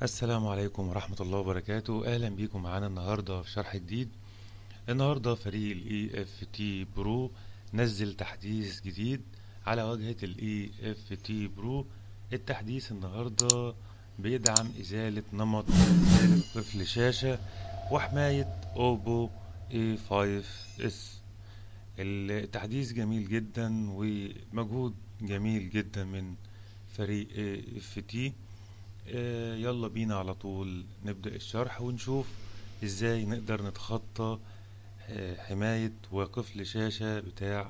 السلام عليكم ورحمة الله وبركاته أهلا بيكم معانا النهاردة في شرح جديد النهاردة فريق ال EFT Pro نزل تحديث جديد على واجهة ال EFT Pro التحديث النهاردة بيدعم إزالة نمط إزالة قفل شاشة وحماية أوبو A5S التحديث جميل جدا ومجهود جميل جدا من فريق EFT آه، يلا بينا على طول نبدأ الشرح ونشوف ازاي نقدر نتخطى آه، حماية وقفل شاشة بتاع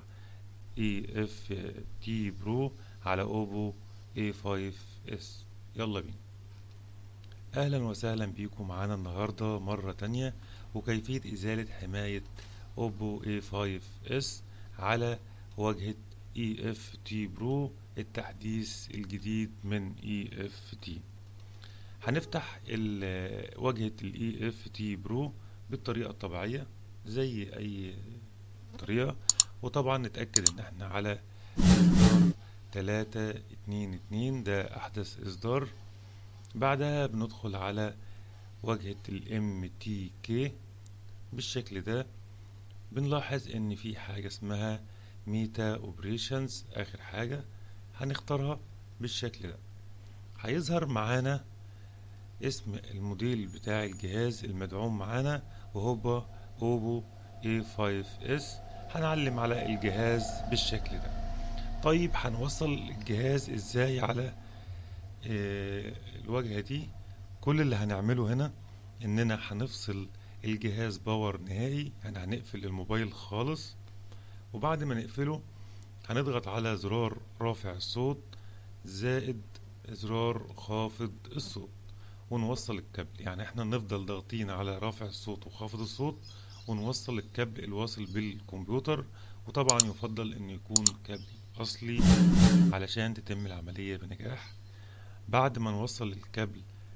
EFT Pro على أوبو A5S يلا بينا أهلا وسهلا بيكم معانا النهاردة مرة تانية وكيفية إزالة حماية أوبو A5S على واجهة EFT Pro التحديث الجديد من EFT هنفتح ال- واجهة ال EFT Pro بالطريقة الطبيعية زي أي طريقة وطبعا نتأكد إن احنا على إصدار تلاتة اتنين اتنين ده أحدث إصدار بعدها بندخل على واجهة ال MTK بالشكل ده بنلاحظ إن في حاجة اسمها ميتا اوبريشنز آخر حاجة هنختارها بالشكل ده هيظهر معانا اسم الموديل بتاع الجهاز المدعوم معانا وهو اوبو A5S هنعلم على الجهاز بالشكل ده طيب هنوصل الجهاز ازاي على آه، الواجهة دي كل اللي هنعمله هنا اننا هنفصل الجهاز باور نهائي يعني هنقفل الموبايل خالص وبعد ما نقفله هنضغط على زرار رافع الصوت زائد زرار خافض الصوت ونوصل الكابل يعني احنا نفضل ضاغطين على رافع الصوت وخافض الصوت ونوصل الكابل الواصل بالكمبيوتر وطبعا يفضل ان يكون كابل اصلي علشان تتم العملية بنجاح بعد ما نوصل الكابل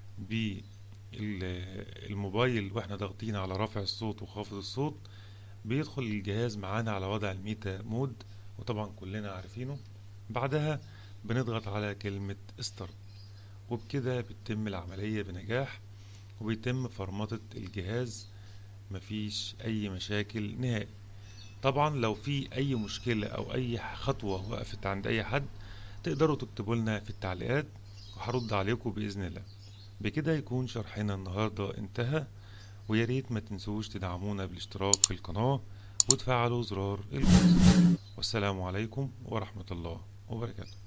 بالموبايل واحنا ضاغطين على رافع الصوت وخافض الصوت بيدخل الجهاز معانا على وضع الميتا مود وطبعا كلنا عارفينه بعدها بنضغط على كلمة ستارت وبكده بتتم العملية بنجاح وبيتم فرمطة الجهاز مفيش أي مشاكل نهائي طبعا لو في أي مشكلة أو أي خطوة وقفت عند أي حد تقدروا تكتبوا لنا في التعليقات وهرد عليكم بإذن الله بكده يكون شرحنا النهاردة انتهى ويا ريت ما تنسوش تدعمونا بالاشتراك في القناة وتفعلوا زرار الجرس والسلام عليكم ورحمة الله وبركاته